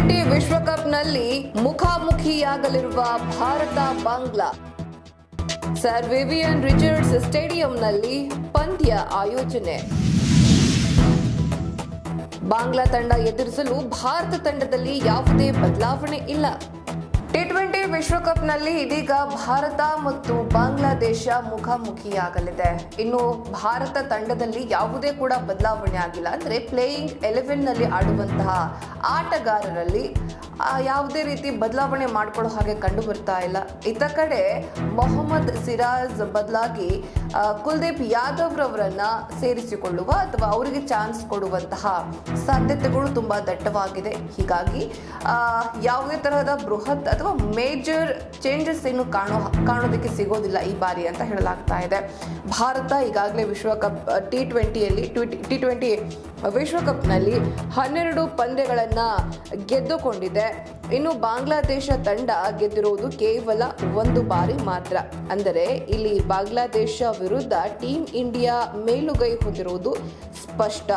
twenty ವಿಶ್ವಕಪ್ನಲ್ಲಿ ಮುಖಾಮುಖಿಯಾಗಲಿರುವ Bharat Bangla sir Vivian Richards ಸ್ಟೇಡಿಯಂನಲ್ಲಿ ಪಂದ್ಯ ಆಯೋಜನೆ ಬಾಂಗ್ಲಾ ತಂಡ ಎದುರಿಸಲು ಭಾರತ ತಂಡದಲ್ಲಿ ಯಾವುದೇ ಬದಲಾವಣೆ ಇಲ್ಲ ಟಿ ಟ್ವೆಂಟಿ ವಿಶ್ವಕಪ್ನಲ್ಲಿ ಇದೀಗ ಭಾರತ ಮತ್ತು ಬಾಂಗ್ಲಾದೇಶ ಮುಖಾಮುಖಿಯಾಗಲಿದೆ ಇನ್ನು ಭಾರತ ತಂಡದಲ್ಲಿ ಯಾವುದೇ ಕೂಡ ಬದಲಾವಣೆ ಆಗಿಲ್ಲ ಅಂದ್ರೆ ಪ್ಲೇಯಿಂಗ್ ಎಲೆವೆನ್ ನಲ್ಲಿ ಆಡುವಂತಹ ಆಟಗಾರರಲ್ಲಿ ಆ, ಯಾವುದೇ ರೀತಿ ಬದಲಾವಣೆ ಮಾಡ್ಕೊಳ್ಳೋ ಹಾಗೆ ಕಂಡು ಬರ್ತಾ ಇಲ್ಲ ಇತ್ತ ಕಡೆ ಮೊಹಮ್ಮದ್ ಸಿರಾಜ್ ಬದಲಾಗಿ ಆ, ಕುಲ್ದೀಪ್ ಯಾದವ್ ರವರನ್ನ ಸೇರಿಸಿಕೊಳ್ಳುವ ಅಥವಾ ಅವರಿಗೆ ಚಾನ್ಸ್ ಕೊಡುವಂತಹ ಸಾಧ್ಯತೆಗಳು ತುಂಬಾ ದಟ್ಟವಾಗಿದೆ ಹೀಗಾಗಿ ಆ, ಯಾವುದೇ ತರಹದ ಬೃಹತ್ ಅಥವಾ ಮೇಜರ್ ಚೇಂಜಸ್ ಏನು ಕಾಣೋ ಕಾಣೋದಕ್ಕೆ ಸಿಗೋದಿಲ್ಲ ಈ ಬಾರಿ ಅಂತ ಹೇಳಲಾಗ್ತಾ ಇದೆ ಭಾರತ ಈಗಾಗಲೇ ವಿಶ್ವಕಪ್ ಟಿ ಟ್ವೆಂಟಿಯಲ್ಲಿ ಟಿ ಟ್ವೆಂಟಿ ವಿಶ್ವಕಪ್ನಲ್ಲಿ ಹನ್ನೆರಡು ಪಂದ್ಯಗಳನ್ನ ಗೆದ್ದುಕೊಂಡಿದೆ ಇನ್ನು ಬಾಂಗ್ಲಾದೇಶ ತಂಡ ಗೆದ್ದಿರುವುದು ಕೇವಲ ಒಂದು ಬಾರಿ ಮಾತ್ರ ಅಂದರೆ ಇಲ್ಲಿ ಬಾಂಗ್ಲಾದೇಶ ವಿರುದ್ಧ ಟೀಮ್ ಇಂಡಿಯಾ ಮೇಲುಗೈ ಹೊಂದಿರುವುದು ಸ್ಪಷ್ಟ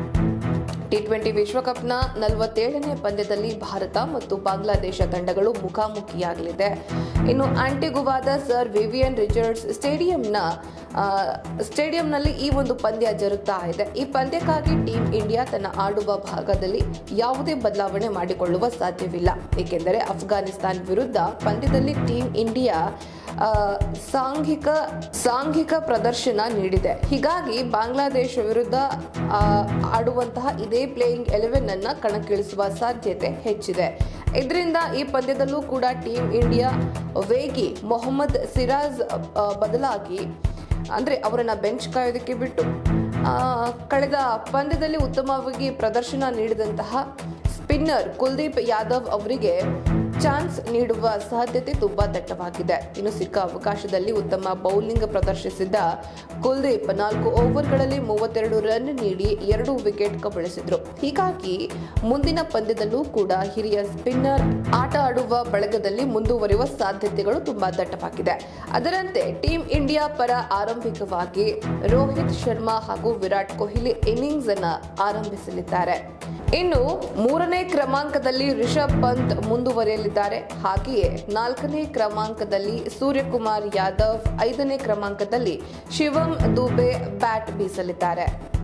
ಟಿ ಟ್ವೆಂಟಿ ವಿಶ್ವಕಪ್ನ ನಲವತ್ತೇಳನೇ ಪಂದ್ಯದಲ್ಲಿ ಭಾರತ ಮತ್ತು ಬಾಂಗ್ಲಾದೇಶ ತಂಡಗಳು ಮುಖಾಮುಖಿಯಾಗಲಿದೆ ಇನ್ನು ಆಂಟಿಗುವಾದ ಸರ್ ವಿವಿಯನ್ ರಿಚರ್ಡ್ಸ್ ಸ್ಟೇಡಿಯಂನ ಆ, ಸ್ಟೇಡಿಯಂನಲ್ಲಿ ಈ ಒಂದು ಪಂದ್ಯ ಜರುಗ್ತಾ ಇದೆ ಈ ಪಂದ್ಯಕ್ಕಾಗಿ ಟೀಮ್ ಇಂಡಿಯಾ ತನ್ನ ಆಡುವ ಭಾಗದಲ್ಲಿ ಯಾವುದೇ ಬದಲಾವಣೆ ಮಾಡಿಕೊಳ್ಳುವ ಸಾಧ್ಯವಿಲ್ಲ ಏಕೆಂದರೆ ಅಫ್ಘಾನಿಸ್ತಾನ್ ವಿರುದ್ಧ ಪಂದ್ಯದಲ್ಲಿ ಟೀಮ್ ಇಂಡಿಯಾ ಆ, ಸಾಂಘಿಕ ಸಾಂಘಿಕ ಪ್ರದರ್ಶನ ನೀಡಿದೆ ಹೀಗಾಗಿ ಬಾಂಗ್ಲಾದೇಶ ವಿರುದ್ಧ ಆ, ಆಡುವಂತಹ ಇದೇ ಪ್ಲೇಯಿಂಗ್ ಎಲೆವೆನ್ ಅನ್ನ ಕಣಕ್ಕಿಳಿಸುವ ಸಾಧ್ಯತೆ ಹೆಚ್ಚಿದೆ ಇದರಿಂದ ಈ ಪಂದ್ಯದಲ್ಲೂ ಕೂಡ ಟೀಮ್ ಇಂಡಿಯಾ ವೇಗಿ ಮೊಹಮ್ಮದ್ ಸಿರಾಜ್ ಆ, ಬದಲಾಗಿ ಅಂದ್ರೆ ಅವರನ್ನ ಬೆಂಚ್ ಕಾಯೋದಕ್ಕೆ ಬಿಟ್ಟು ಆ, ಕಳೆದ ಪಂದ್ಯದಲ್ಲಿ ಉತ್ತಮವಾಗಿ ಪ್ರದರ್ಶನ ನೀಡಿದಂತಹ ಸ್ಪಿನ್ನರ್ ಕುಲ್ದೀಪ್ ಯಾದವ್ ಅವರಿಗೆ ಚಾನ್ಸ್ ನೀಡುವ ಸಾಧ್ಯತೆ ತುಂಬಾ ದಟ್ಟವಾಗಿದೆ ಇನ್ನು ಸಿಕ್ಕ ಅವಕಾಶದಲ್ಲಿ ಉತ್ತಮ ಬೌಲಿಂಗ್ ಪ್ರದರ್ಶಿಸಿದ್ದ ಕುಲ್ದೀಪ್ ನಾಲ್ಕು ಓವರ್ಗಳಲ್ಲಿ ಮೂವತ್ತೆರಡು ರನ್ ನೀಡಿ ಎರಡು ವಿಕೆಟ್ ಕಬಳಿಸಿದ್ರು ಹೀಗಾಗಿ ಮುಂದಿನ ಪಂದ್ಯದಲ್ಲೂ ಕೂಡ ಹಿರಿಯ ಸ್ಪಿನ್ನರ್ ಆಟ ಆಡುವ ಬಳಗದಲ್ಲಿ ಮುಂದುವರಿಯುವ ಸಾಧ್ಯತೆಗಳು ತುಂಬಾ ದಟ್ಟವಾಗಿದೆ ಅದರಂತೆ ಟೀಮ್ ಇಂಡಿಯಾ ಪರ ಆರಂಭಿಕವಾಗಿ ರೋಹಿತ್ ಶರ್ಮಾ ಹಾಗೂ ವಿರಾಟ್ ಕೊಹ್ಲಿ ಇನ್ನಿಂಗ್ಸ್ ಅನ್ನ ಆರಂಭಿಸಲಿದ್ದಾರೆ ಇನ್ನು ಮೂರನೇ ಕ್ರಮಾಂಕದಲ್ಲಿ ರಿಷಬ್ ಪಂತ್ ಮುಂದುವರಿಯಲಿದ್ದಾರೆ ಹಾಗೆಯೇ ನಾಲ್ಕನೇ ಕ್ರಮಾಂಕದಲ್ಲಿ ಸೂರ್ಯಕುಮಾರ್ ಯಾದವ್ ಐದನೇ ಕ್ರಮಾಂಕದಲ್ಲಿ ಶಿವಂ ದುಬೆ ಬ್ಯಾಟ್ ಬೀಸಲಿದ್ದಾರೆ